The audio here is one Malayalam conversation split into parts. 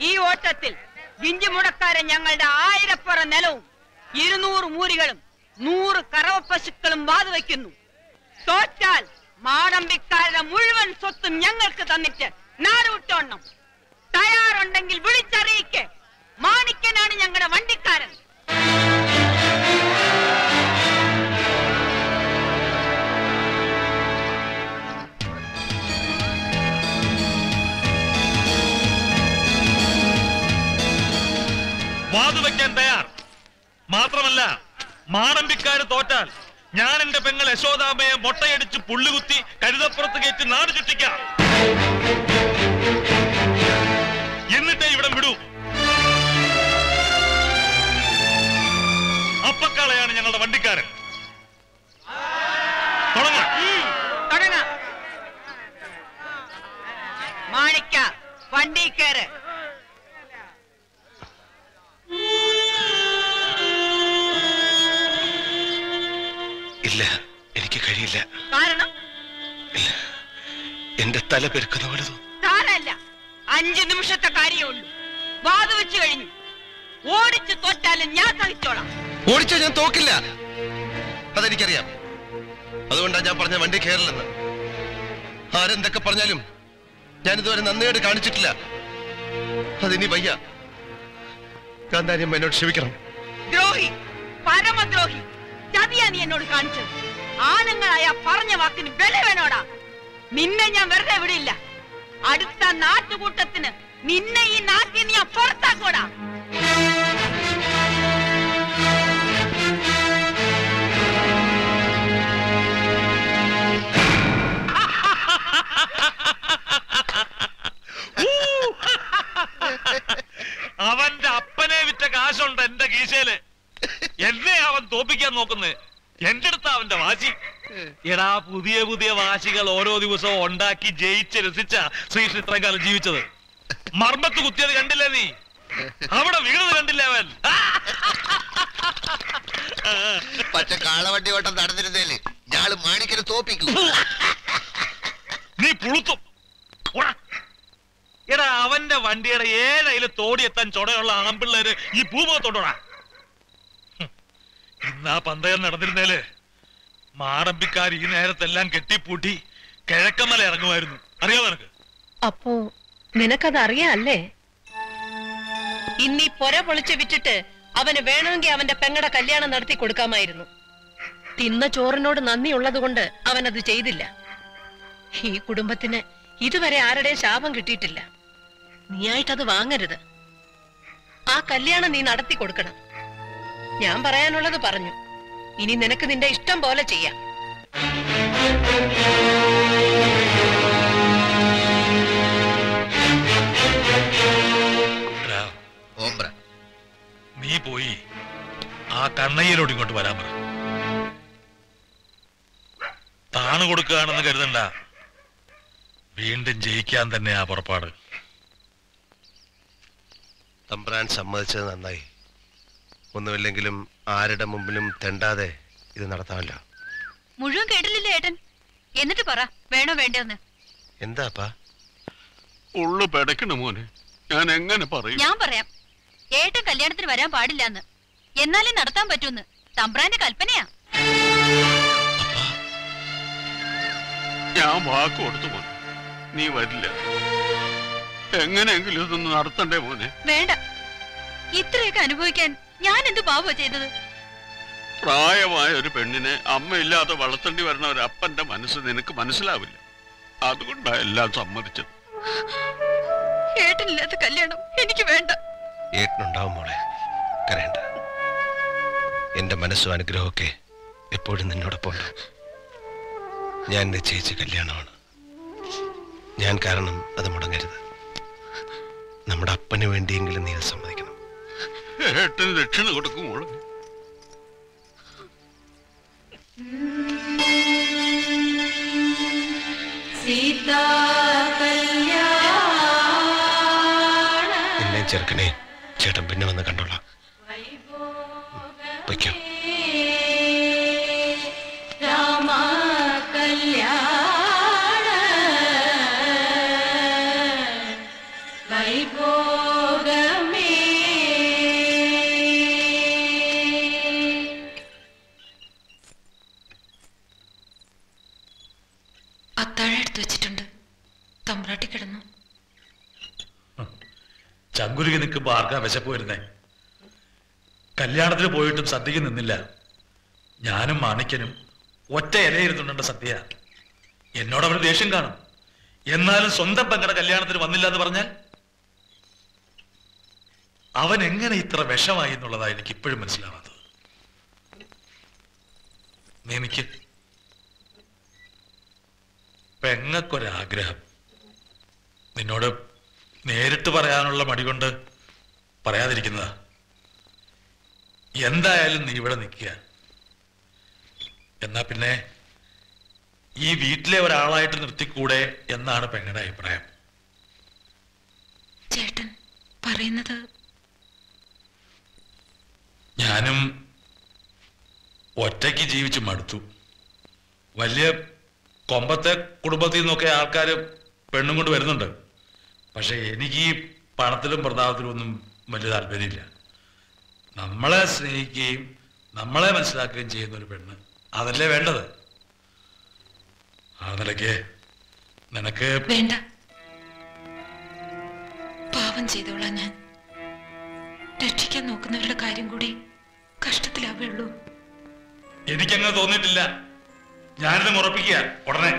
ഈ ഓട്ടത്തിൽ ഗിഞ്ചിമുടക്കാരൻ ഞങ്ങളുടെ ആയിരപ്പുറ നിലവും ഇരുന്നൂറ് മൂരികളും നൂറ് കറവ പശുക്കളും വാതുവയ്ക്കുന്നു തോറ്റാൽ മാടമ്പിക്കാരുടെ മുഴുവൻ സ്വത്തും ഞങ്ങൾക്ക് തന്നിട്ട് നാട് വിട്ടോണം തയ്യാറുണ്ടെങ്കിൽ വിളിച്ചറിയിക്ക് മാണിക്കനാണ് ഞങ്ങളുടെ വണ്ടിക്കാരൻ വാതുവെക്കാൻ തയ്യാർ മാത്രമല്ല മാടമ്പിക്കാര് തോറ്റാൽ ഞാൻ എന്റെ പെങ്ങൾ യശോദാമ്മയെ മൊട്ടയടിച്ച് പുള്ളുകുത്തി കരുതപ്പുറത്ത് കയറ്റി നാട് ചുറ്റിക്കാം എന്നിട്ടേ ഇവിടെ വിടൂ അപ്പക്കാളയാണ് ഞങ്ങളുടെ വണ്ടിക്കാരൻ തുടങ്ങാം തുടങ്ങാം മാണിക്ക വണ്ടി കയറ് ഇല്ല എനിക്ക് കഴിയില്ല കാരണം എന്റെ തല പെരുക്കുന്ന പോലെ തോന്നുന്നു താനല്ല അഞ്ചു നിമിഷത്തെ കാര്യമുള്ളൂ വാത് വെച്ച് കഴിഞ്ഞു ഓടിച്ചു തോറ്റാലും ഞാൻ സഹിച്ചോളാം ഓടിച്ചാ ഞാൻ തോക്കില്ല അതെനിക്കറിയാം അതുകൊണ്ടാണ് ഞാൻ പറഞ്ഞ വണ്ടി കയറില്ലെന്ന് ആരെന്തൊക്കെ പറഞ്ഞാലും ഞാൻ ഇതുവരെ നന്ദിയോട് കാണിച്ചിട്ടില്ല അതിനി വയ്യ കാന്താരിയമ്മ എന്നോട് ക്ഷമിക്കണം ദ്രോഹി പരമദ്രോഹി ചതിയാ നീ എന്നോട് കാണിച്ചത് ആണുങ്ങളായ പറഞ്ഞ വാക്കിന് വില വേണോടാ നിന്നെ ഞാൻ വെറുതെ വിടില്ല അടുത്ത നാട്ടുകൂട്ടത്തിന് നിന്നെ ഈ നാട്ടിൽ നീ ഞാൻ പുറത്താക്കോടാ അവന്റെ അപ്പനെ വിറ്റ കാശുണ്ട് എന്റെ കീശയില് എന്നെ അവൻ തോപ്പിക്കാൻ നോക്കുന്നത് എന്റെ അടുത്ത അവന്റെ വാശി എടാ പുതിയ പുതിയ വാശികൾ ഓരോ ദിവസവും ഉണ്ടാക്കി ജയിച്ച് രസിച്ച ശ്രീകൃഷ്ണൻ ഇത്രയും കാലം ജീവിച്ചത് മർമ്മത്ത് കുത്തിയത് കണ്ടില്ലേ നീ അവിടെ വീണത് കണ്ടില്ലേ അവൻ പക്ഷെ കാളവണ്ടി ഓട്ടം നടന്നിരുന്നേല് ഞാള് മാണിക്കന് തോപ്പിക്കും നീ പുളുത്തും ഓടാ. എടാ അവന്റെ വണ്ടിയുടെ ഏഴയില് തോടിയെത്താൻ ചുടയുള്ള ആമ്പിള്ളേര് ഈ ഭൂമുഖത്തോടാ ഇന്ന് ആ പന്തയം നടന്നിരുന്നേല് മാടമ്പിക്കാർ ഈ നേരത്തെല്ലാം കെട്ടിപ്പൂട്ടി കിഴക്കമല ഇറങ്ങുമായിരുന്നു അറിയാമോ നിനക്ക് അപ്പോ നിനക്കത് അറിയാല്ലേ ഇന്നീ പൊര പൊളിച്ച് വിറ്റിട്ട് അവന് വേണമെങ്കിൽ അവന്റെ പെങ്ങടെ കല്യാണം നടത്തി കൊടുക്കാമായിരുന്നു തിന്ന ചോറിനോട് നന്ദിയുള്ളത് കൊണ്ട് അവൻ അത് ചെയ്തില്ല ഈ കുടുംബത്തിന് ഇതുവരെ ആരുടെയും ശാപം കിട്ടിയിട്ടില്ല നീയായിട്ടത് വാങ്ങരുത് ആ കല്യാണം നീ നടത്തി കൊടുക്കണം ഞാൻ പറയാനുള്ളത് പറഞ്ഞു ഇനി നിനക്ക് നിന്റെ ഇഷ്ടം പോലെ ചെയ്യാം എടാ, ഓംബ്ര നീ പോയി ആ കണ്ണയ്യലോട് ഇങ്ങോട്ട് വരാൻ പറ താണ് കൊടുക്കുകയാണെന്ന് കരുതണ്ട വീണ്ടും ജയിക്കാൻ തന്നെയാ പുറപ്പാട് തമ്പ്രാൻ സമ്മതിച്ചത് നന്നായി ഒന്നുമില്ലെങ്കിലും ആരുടെ മുമ്പിലും തെണ്ടാതെ ഇത് നടത്താമല്ലോ മുഴുവൻ കേട്ടില്ലേ ഏട്ടൻ എന്നിട്ട് പറ വേണോ വേണ്ടോന്ന് എന്താപ്പാ ഉള്ളു പെടക്കണ മോനെ ഞാൻ എങ്ങനെ പറയും ഞാൻ പറയാം ഏട്ടൻ കല്യാണത്തിന് വരാൻ പാടില്ലാന്ന് എന്നാലേ നടത്താൻ പറ്റൂന്ന് തമ്പ്രാന്റെ കൽപ്പനയാ ഞാൻ വാക്ക് കൊടുത്തു മോനെ നീ വരില്ല എങ്ങനെയെങ്കിലും ഇതൊന്ന് നടത്തണ്ടേ മോനെ വേണ്ട ഇത്രയൊക്കെ അനുഭവിക്കാൻ ഞാൻ എന്ത് പാവോ ചെയ്തത് പ്രായമായ ഒരു പെണ്ണിനെ അമ്മയില്ലാതെ വളർത്തേണ്ടി വരുന്ന ഒരു അപ്പന്റെ മനസ്സ് നിനക്ക് മനസ്സിലാവില്ല അതുകൊണ്ടാ എല്ലാം സമ്മതിച്ചത് ഏട്ടനില്ലാത്ത കല്യാണം എനിക്ക് വേണ്ട ഏട്ടനുണ്ടാവും മോളെ കരയണ്ട എന്റെ മനസ്സും അനുഗ്രഹമൊക്കെ എപ്പോഴും നിന്നോടൊപ്പം ഉണ്ട് ഞാൻ നിശ്ചയിച്ച കല്യാണമാണ് ഞാൻ കാരണം അത് മുടങ്ങരുത് നമ്മുടെ അപ്പന് വേണ്ടിയെങ്കിലും നീ അത് സമ്മതിക്കണം ഏട്ടന് ദക്ഷിണ കൊടുക്കും മോളെ എന്നെ ചെറുക്കനെ ചേട്ടൻ പിന്നെ വന്ന് കണ്ടോളാം വയ്ക്കാം വൈഭോഗ ചങ്കുരുകി നിൽക്കുമ്പോ ആർക്കാ വിശപ്പ് വരുന്നേ കല്യാണത്തിന് പോയിട്ടും സദ്യക്ക് നിന്നില്ല ഞാനും മാണിക്കനും ഒറ്റ ഇലയിരുന്നുണ്ട് സദ്യ എന്നോട് അവന് ദേഷ്യം കാണും എന്നാലും സ്വന്തം പെങ്ങളുടെ കല്യാണത്തിന് വന്നില്ല എന്ന് പറഞ്ഞാൽ അവൻ എങ്ങനെ ഇത്ര വിഷമായി എന്നുള്ളതാ എനിക്ക് ഇപ്പോഴും മനസ്സിലാവാത്തത് നീ എനിക്ക് പെങ്ങൾക്കൊരാഗ്രഹം നിന്നോട് നേരിട്ട് പറയാനുള്ള മടി കൊണ്ട് പറയാതിരിക്കുന്നതാ എന്തായാലും നീ ഇവിടെ നിൽക്കുക എന്നാ പിന്നെ ഈ വീട്ടിലെ ഒരാളായിട്ട് നിർത്തിക്കൂടെ എന്നാണ് പെങ്ങളുടെ അഭിപ്രായം ചേട്ടൻ പറയുന്നത് ഞാനും ഒറ്റയ്ക്ക് ജീവിച്ച് മടുത്തു വലിയ കൊമ്പത്തെ കുടുംബത്തിൽ നിന്നൊക്കെ ആൾക്കാർ പെണ്ണും കൊണ്ട് വരുന്നുണ്ട് പക്ഷെ എനിക്ക് ഈ പണത്തിലും പ്രതാപത്തിലും ഒന്നും വലിയ താല്പര്യമില്ല നമ്മളെ സ്നേഹിക്കുകയും നമ്മളെ മനസ്സിലാക്കുകയും ചെയ്യുന്ന ഒരു പെണ്ണ് അതല്ലേ വേണ്ടത് ആ നിലയ്ക്ക് നിനക്ക് വേണ്ട പാവം ചെയ്തോളാം ഞാൻ രക്ഷിക്കാൻ നോക്കുന്നവരുടെ കാര്യം കൂടി കഷ്ടത്തിലാവുള്ളൂ എനിക്കങ്ങനെ തോന്നിയിട്ടില്ല ഞാനിത് ഉറപ്പിക്കുക ഉടനെ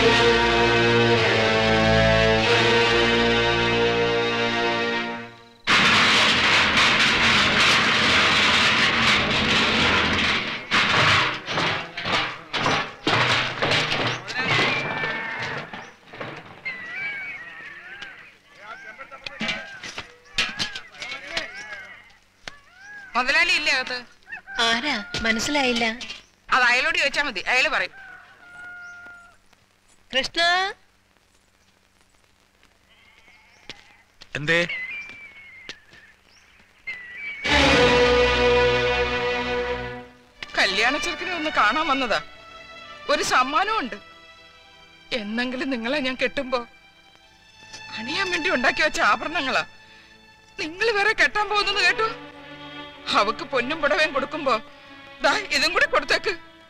മുതലാളി ഇല്ലേ അകത്ത് ആരാ മനസ്സിലായില്ല അത് അയലോട് ചോദിച്ചാ മതി അയാള് പറയും കൃഷ്ണ എന്തേ കല്യാണ ചെറുക്കിനെ ഒന്ന് കാണാൻ വന്നതാ ഒരു സമ്മാനവും ഉണ്ട് എന്നെങ്കിലും നിങ്ങളെ ഞാൻ കെട്ടുമ്പോ അണിയാൻ വേണ്ടി ഉണ്ടാക്കി വെച്ച ആഭരണങ്ങളാ നിങ്ങൾ വേറെ കെട്ടാൻ പോകുന്നെന്ന് കേട്ടു അവക്ക് പൊന്നും പുടവയും കൊടുക്കുമ്പോ ദാ ഇതും കൂടി കൊടുത്തേക്ക്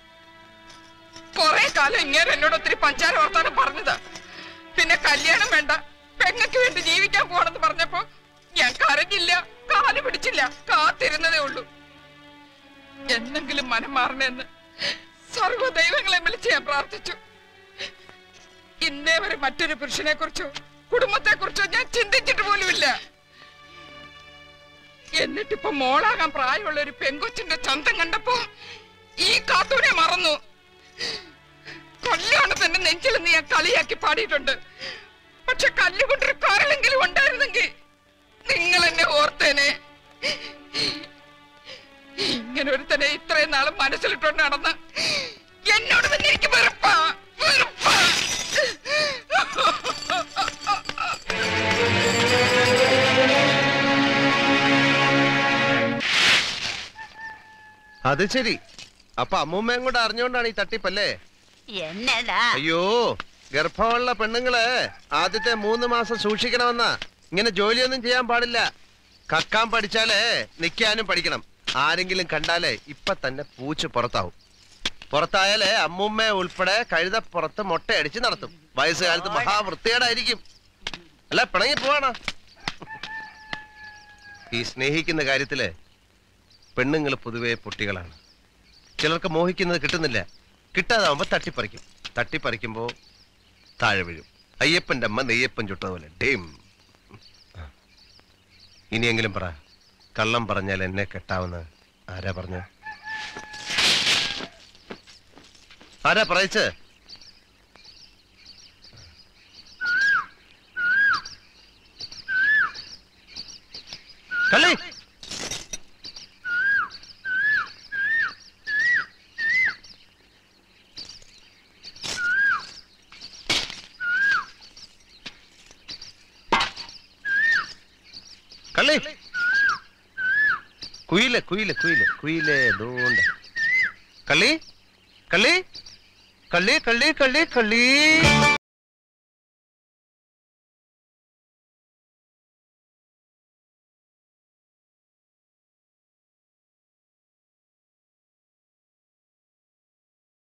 കൊറേ കാലം ഇങ്ങനെ എന്നോട് ഒത്തിരി പഞ്ചാര വർത്താനം പറഞ്ഞതാ പിന്നെ കല്യാണം വേണ്ട പെങ്ങക്ക് വേണ്ടി ജീവിക്കാൻ പോണെന്ന് പറഞ്ഞപ്പോ ഞാൻ കരഞ്ഞില്ല കാല് പിടിച്ചില്ല കാത്തിരുന്നതേ ഉള്ളൂ എന്നെങ്കിലും മനം മാറണമെന്ന് സർവ്വ ദൈവങ്ങളെ വിളിച്ച് ഞാൻ പ്രാർത്ഥിച്ചു ഇന്നേ വരെ മറ്റൊരു പുരുഷനെ കുറിച്ചോ കുടുംബത്തെ കുറിച്ചോ ഞാൻ ചിന്തിച്ചിട്ട് പോലുമില്ല എന്നിട്ടിപ്പോ മോളാകാൻ പ്രായമുള്ള ഒരു പെങ്കൊച്ചിന്റെ ചന്തം കണ്ടപ്പോ ഈ കാത്തൂനെ മറന്നു കല്യാണത്തിന്റെ നെഞ്ചിൽ നീ ഞാൻ കളിയാക്കി പാടിയിട്ടുണ്ട് പക്ഷെ കല്ലുകൊണ്ടൊരു കരളെങ്കിലും ഉണ്ടായിരുന്നെങ്കിൽ നിങ്ങൾ എന്നെ ഓർത്തേനെ ഇങ്ങനെ ഒരുത്തനെ ഇത്രയും നാളും മനസ്സിലിട്ടുകൊണ്ട് നടന്ന് എന്നോട് തന്നെ എനിക്ക് വെറുപ്പാ വെറുപ്പാ അത് ശരി അപ്പൊ അമ്മൂമ്മയും കൂടെ അറിഞ്ഞുകൊണ്ടാണ് ഈ തട്ടിപ്പല്ലേ എന്നതാ അയ്യോ ഗർഭമുള്ള പെണ്ണുങ്ങള് ആദ്യത്തെ മൂന്ന് മാസം സൂക്ഷിക്കണമെന്നാ ഇങ്ങനെ ജോലിയൊന്നും ചെയ്യാൻ പാടില്ല കക്കാൻ പഠിച്ചാലേ നിക്കാനും പഠിക്കണം ആരെങ്കിലും കണ്ടാലേ ഇപ്പൊ തന്നെ പൂച്ച് പുറത്താവും പുറത്തായാലേ അമ്മൂമ്മ ഉൾപ്പെടെ കഴുത പുറത്ത് മുട്ടയടിച്ച് നടത്തും വയസ്സുകാലത്ത് മഹാവൃത്തികേടായിരിക്കും അല്ല പിണങ്ങി പോവാണോ ഈ സ്നേഹിക്കുന്ന കാര്യത്തില് പെണ്ണുങ്ങൾ പൊതുവെ പൊട്ടികളാണ് ചിലർക്ക് മോഹിക്കുന്നത് കിട്ടുന്നില്ല കിട്ടാതാവുമ്പോ തട്ടിപ്പറിക്കും തട്ടിപ്പറിക്കുമ്പോ താഴെ വീഴും അയ്യപ്പന്റെ അമ്മ നെയ്യപ്പൻ ചുട്ടതുപോലെ ഡേം ഇനിയെങ്കിലും പറ കള്ളം പറഞ്ഞാൽ എന്നെ കെട്ടാവുന്ന ആരാ പറഞ്ഞ ആരാ പറയിച്ച് കള്ളി കള്ളി കുയില് കുയില് കുയില് കുയില് ദൂണ്ട കള്ളി കള്ളി കള്ളി കള്ളി കള്ളി കള്ളി